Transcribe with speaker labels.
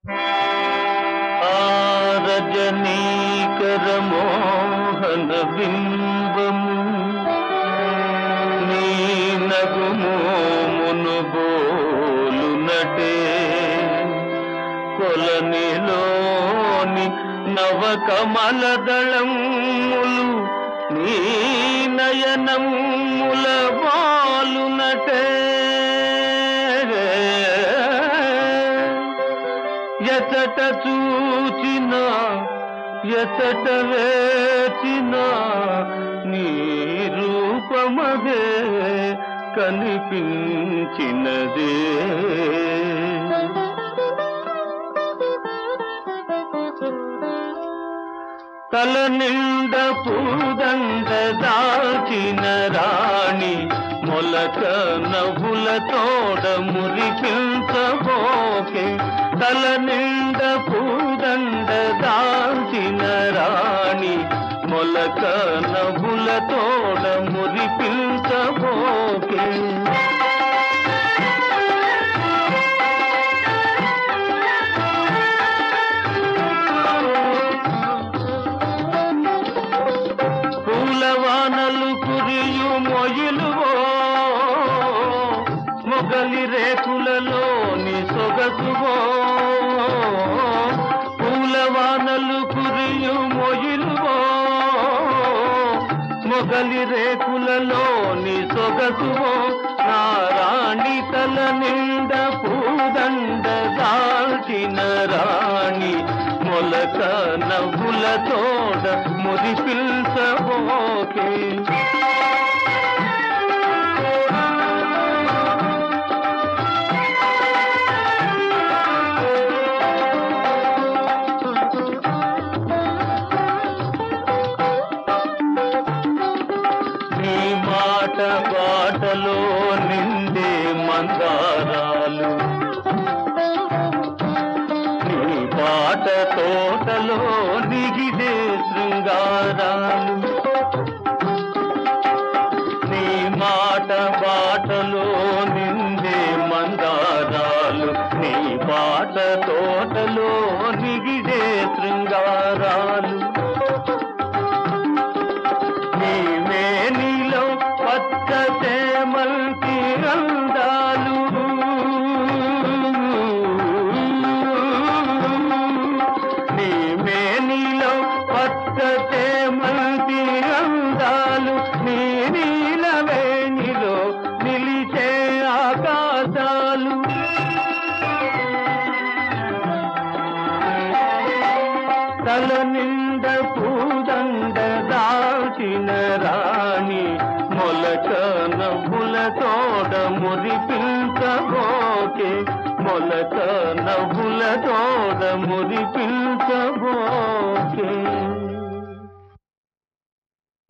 Speaker 1: ఆరజనీకర మోహన బింబము నీ నగుమోమును బోలునటే కొలనిలోని నవకమల దళములు నీ నయనముల బాలునటే ఎచట చూచిన ఎచట వేచిన నీ రూపమదే కనిపించినదే తల నిండ పూదండ దాచిన రాణి మొలక నవ్వుల తోడ మురిపించబోకే తల నిండ పూదండ దాచిన రాణి మొలక నవ్వుల తోడ మురిపించబోకే పూలవానలు కురియు మొయిలువో మొగలి రేకులలోని సొగసువో పూలవానలు కురియు మొయిలువో మొగలి రేకులలోని సొగసువో నారాణి తల నిండ పూదండ దాల్చిన రాణి మొలక నవ్వుల తోడ మురి పిల్చబోకే నీ మాట బాటలో నిండే మందారాలు నీ పాట తోటలో నిగిదే శృంగారాలు నీ మాట బాటలో నిండే మందారాలు నీ పాట తోటలో నిగిదే శృంగారాలు నీవే నీలో పచ్చ చేమల్కి అందాలు నీవే నీలో పచ్చ చేమల్కి అందాలు నీ నీలవేణిలో నిలిచే ఆకాశాలు తల నిండ పూదండ దాచిన రాణి మొలక నవ్వుల తోడ మురిపించబోకే మొలక నవ్వుల తోడ మురిపించబో